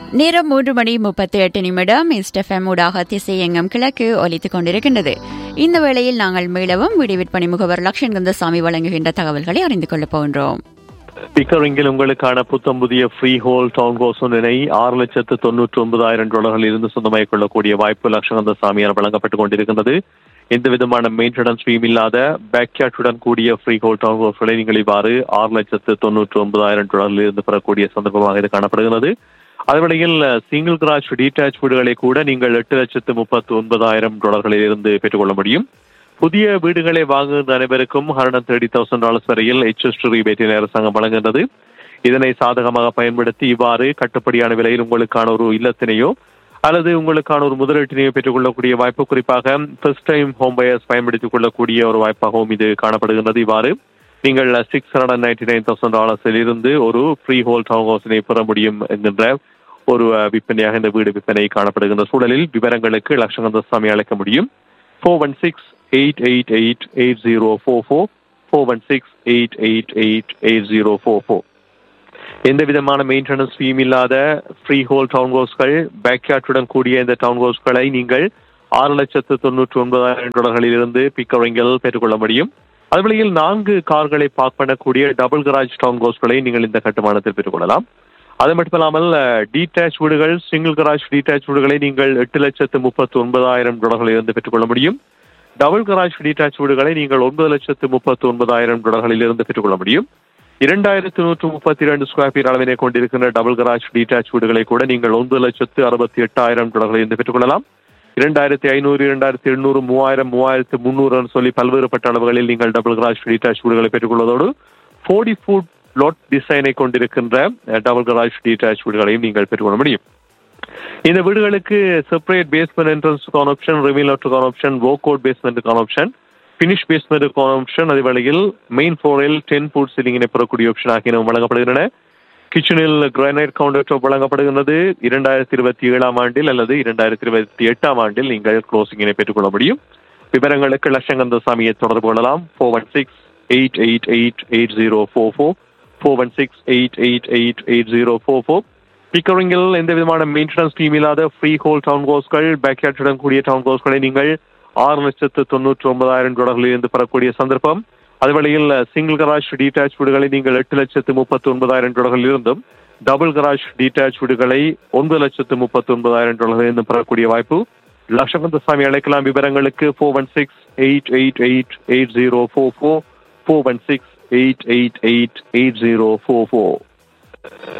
நேரம் மூன்று மணி முப்பத்தி எட்டு நிமிடம் இஸ்டெஃபம் ஊடாக திசையங்கம் கிழக்கு ஒலித்துக் கொண்டிருக்கின்றது இந்த வேளையில் நாங்கள் மீளவும் வீடு விற்பனை முகவர் லக்ஷன் கந்தசாமி வழங்குகின்ற தகவல்களை அறிந்து கொள்ளப் போகின்றோம் பிக்கரிங்கில் உங்களுக்கான புத்தம் புதிய ஃப்ரீ ஹோல் டவுன் கோஸ் ஒன்றினை ஆறு லட்சத்து தொன்னூற்றி ஒன்பதாயிரம் டாலர்களில் இருந்து சொந்தமாகிக் கொள்ளக்கூடிய வாய்ப்பு லட்சகந்த சாமியார் வழங்கப்பட்டுக் கொண்டிருக்கின்றது எந்த விதமான மெயின்டெனன்ஸ் ஃபீம் இல்லாத பேக்யாட்டுடன் கூடிய ஃப்ரீ ஹோல் டவுன் கோஸ்களை நீங்கள் இவ்வாறு ஆறு லட்சத்து தொன்னூற்றி ஒன்பதாயிரம் டாலரில் இருந்து பெறக்கூடிய சந்தர்ப்பமாக இது காணப்படுகிறது அதுவரையில் சிங்கிள் கிராச் டீடாச் வீடுகளை கூட நீங்கள் எட்டு லட்சத்து முப்பத்தி ஒன்பதாயிரம் டாலர்களில் இருந்து பெற்றுக்கொள்ள முடியும் புதிய வீடுகளை வாங்குகின்ற அனைவருக்கும் ஹண்ட்ரட் தேர்ட்டி தௌசண்ட் டாலர்ஸ் வரையில் எச்எஸ் ரீபேட்டின் அரசாங்கம் வழங்குகின்றது இதனை சாதகமாக பயன்படுத்தி இவ்வாறு கட்டுப்படியான விலையில் உங்களுக்கான ஒரு இல்லத்தினையோ அல்லது உங்களுக்கான ஒரு முதலீட்டினையோ பெற்றுக்கொள்ளக்கூடிய வாய்ப்பு குறிப்பாக ஃபர்ஸ்ட் டைம் ஹோம் பயர்ஸ் பயன்படுத்திக் கொள்ளக்கூடிய ஒரு வாய்ப்பாகவும் இது காணப்படுகின்றது இவ்வாறு நீங்கள் six hundred ninety nine thousand டாலர்ஸில் இருந்து ஒரு ஃப்ரீ ஹோல் டவுன் ஹவுஸினை பெற முடியும் என்கின்ற ஒரு விற்பனையாக இந்த வீடு விற்பனை காணப்படுகின்ற சூழலில் விவரங்களுக்கு லட்சகந்தசாமி அழைக்க முடியும் four one six eight eight eight eight zero four four four one six eight eight eight eight zero four four எந்த விதமான மெயின்டெனன்ஸ் ஃபீம் இல்லாத ஃப்ரீ ஹோல் டவுன் ஹவுஸ்கள் பேக்யார்டுடன் கூடிய இந்த டவுன் ஹவுஸ்களை நீங்கள் ஆறு லட்சத்து தொண்ணூற்றி ஒன்பதாயிரம் டாலர்களில் இருந்து பிக்கரிங்கில் பெற்றுக்கொள்ள முடியும் அதுவழியில் நான்கு கார்களை பார்க் பண்ணக்கூடிய டபுள் கராஜ் டவுன் ஹவுஸ்களை நீங்கள் இந்த கட்டுமானத்தில் பெற்றுக்கொள்ளலாம் அது மட்டுமல்லாமல் டீடாச் வீடுகள் சிங்கிள் கராஜ் டீடாச் வீடுகளை நீங்கள் எட்டு லட்சத்து முப்பத்தி ஒன்பதாயிரம் டாலர்களில் இருந்து பெற்றுக்கொள்ள முடியும் டபுள் கராஜ் டீடாச் வீடுகளை நீங்கள் ஒன்பது லட்சத்து முப்பத்தி ஒன்பதாயிரம் டாலர்களில் இருந்து பெற்றுக்கொள்ள முடியும் இரண்டாயிரத்து நூற்று முப்பத்தி இரண்டு ஸ்கொயர் ஃபீட் அளவினை கொண்டிருக்கின்ற டபுள் கராஜ் டீடாச் வீடுகளை கூட நீங்கள் ஒன்பது லட்சத்து அறுபத்தி எட்டாயிரம் டாலர்களில் இருந்து பெற்றுக்கொள்ளலாம் இரண்டாயிரத்தி ஐநூறு இரண்டாயிரத்தி எண்ணூறு மூவாயிரம் மூவாயிரத்து முந்நூறுன்னு சொல்லி பல்வேறுபட்ட அளவுகளில் நீங்கள் டபுள் கராஜ் டீடாச் வீடுகளை பெற்றுக்கொள்வதோடு ஃபோர்டி ஃபுட் லோட் டிசைனை கொண்டிருக்கின்ற டபுள் கராஜ் டீடாச் வீடுகளையும் நீங்கள் பெற்றுக்கொள்ள முடியும் இந்த வீடுகளுக்கு செப்பரேட் பேஸ்மெண்ட் என்ட்ரன்ஸுக்கான ஆப்ஷன் ரிவீலோட்டுக்கான ஆப்ஷன் வோகோட் பேஸ்மெண்ட்டுக்கான ஆப்ஷன் பினிஷ் பேஸ்மெண்ட்டுக்கான ஆப்ஷன் அதே வேளையில் மெயின் ஃப்ளோரில் டென் ஃபுட் சீலிங்கினை பெறக்கூடிய ஆப்ஷன் ஆகியன வழங்கப்படுகின்றன கிச்சனில் கிரானைட் கவுண்டர் டாப் வழங்கப்படுகின்றது இரண்டாயிரத்தி இருபத்தி ஏழாம் ஆண்டில் அல்லது இரண்டாயிரத்தி இருபத்தி எட்டாம் ஆண்டில் நீங்கள் க்ளோசிங்கினை பெற்றுக்கொள்ள முடியும் விவரங்களுக்கு லட்சங்கந்த சாமியை தொடர்பு கொள்ளலாம் four one six eight eight eight eight zero four four four one six eight eight eight eight zero four four பிக்கரிங்கில் எந்த விதமான மெயின்டெனன்ஸ் டீம் இல்லாத ஃப்ரீ ஹோல் டவுன் கோஸ்கள் பேக்யார்டுடன் கூடிய டவுன் கோஸ்களை நீங்கள் ஆறு லட்சத்து தொண்ணூற்றி ஒன்பதாயிரம் டாலர்களில் இருந்து பெறக்கூடிய சந்தர்ப்பம் அதுவழியில் சிங்கிள் கராஜ் டீடாச் வீடுகளை நீங்கள் எட்டு லட்சத்து முப்பத்தி ஒன்பதாயிரம் டாலர்களில் இருந்தும் டபுள் கராஜ் டீடாச் வீடுகளை ஒன்பது லட்சத்து முப்பத்தி ஒன்பதாயிரம் டாலர்களில் இருந்தும் பெறக்கூடிய வாய்ப்பு லட்சகந்த சாமி அழைக்கலாம் விவரங்களுக்கு four one six eight eight eight eight zero four four four one six eight eight eight eight zero four four